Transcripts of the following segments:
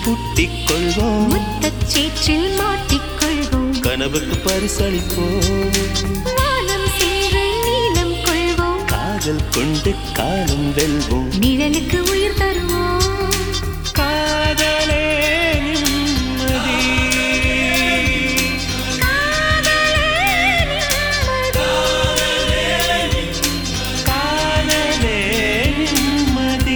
பூட்டிக் கொள்வோம் முத்தச் சேற்றில் மாட்டிக்கொள்வோம் கனவுக்கு பரிசளிப்போம் வானம் சென்று நீளம் கொள்வோம் காதல் கொண்டு காலம் வெல்வோம் நிழலுக்கு உயிர் தருவோம் காதலே நிம்மதி காதலே நிம்மதி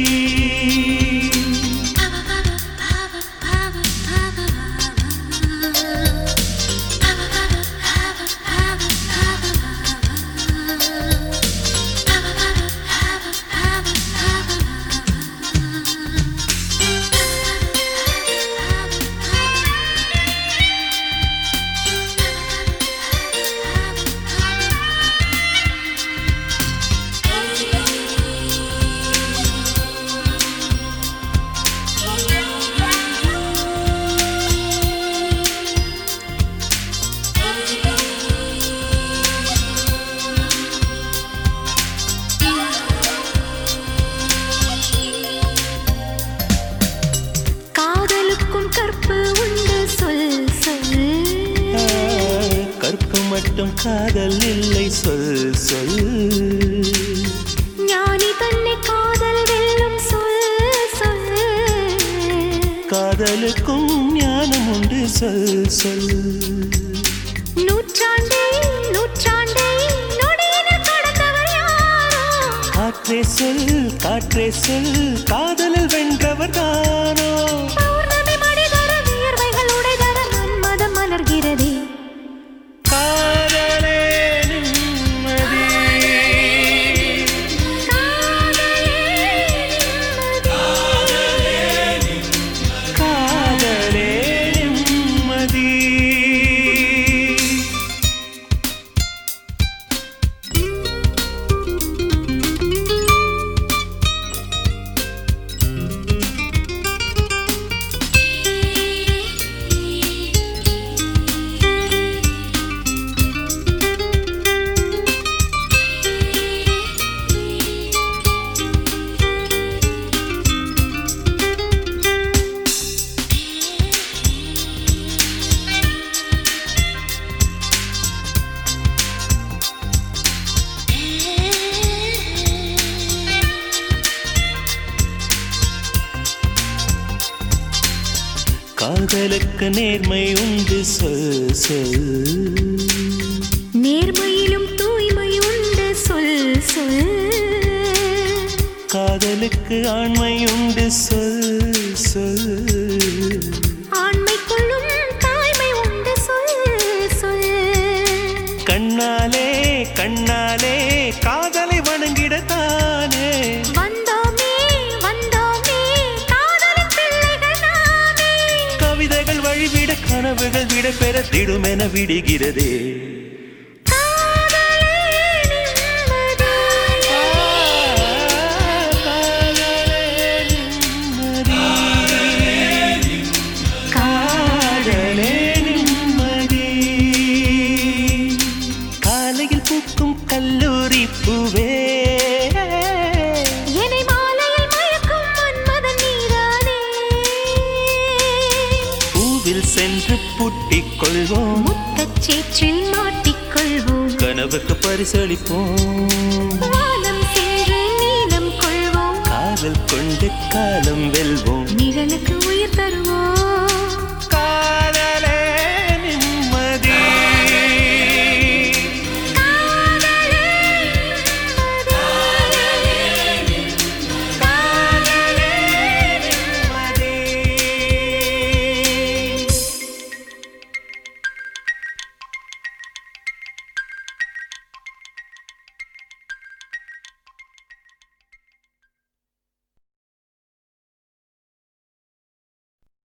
காதலுக்கும் கற்பு உண்டு சொல் சொல் கற்பு மட்டும் காதல் இல்லை சொல் சொல் ஞானி தன்னை காதல் வெல்லும் சொல் சொல் காதலுக்கும் ஞானம் உண்டு சொல் சொல் நூற்றாண்டே நூற்றாண்டே நொடியினில் கடந்தவர் யாரோ காற்றே சொல் காற்றே சொல் காதலில் வென்றவர் தானோ பௌர்ணமி மடிதர வியர்வைகள் உடைதர மன்மதம் மலர்கிறதே காதலே நிம்மதி காதலே நிம்மதி காதலுக்கு நேர்மை உண்டு சொல் சொல் நேர்மையிலும் தூய்மை உண்டு சொல் சொல் காதலுக்கு ஆண்மை உண்டு சொல் சொல் ஆண்மைக்குள்ளும் தாய்மை உண்டு சொல் சொல் கண்ணாலே கண்ணாலே காதலை வணங்கிடத்தானே வந்தோமே வந்தோமே காதலின் பிள்ளைகள் நாமே கவிதைகள் வழிவிட கனவுகள் விட பெற திடுமென விடுகிறதே காதலே நிம்மதி காதலே நிம்மதி காலையில் பூக்கும் கல்லூரி பூவே என்னை மாலையில் மயக்கும் மன்மதன் நீதானே பூவில் சென்று பூட்டிக் கொள்வோம் முத்தச் சேற்றில் மாட்டிக்கொள்வோம் கனவுக்கு பரிசளிப்போம் வானம் சென்று நீளம் கொள்வோம் காதல் கொண்டு காலம் வெல்வோம் நிழலுக்கு உயிர் தருவோம்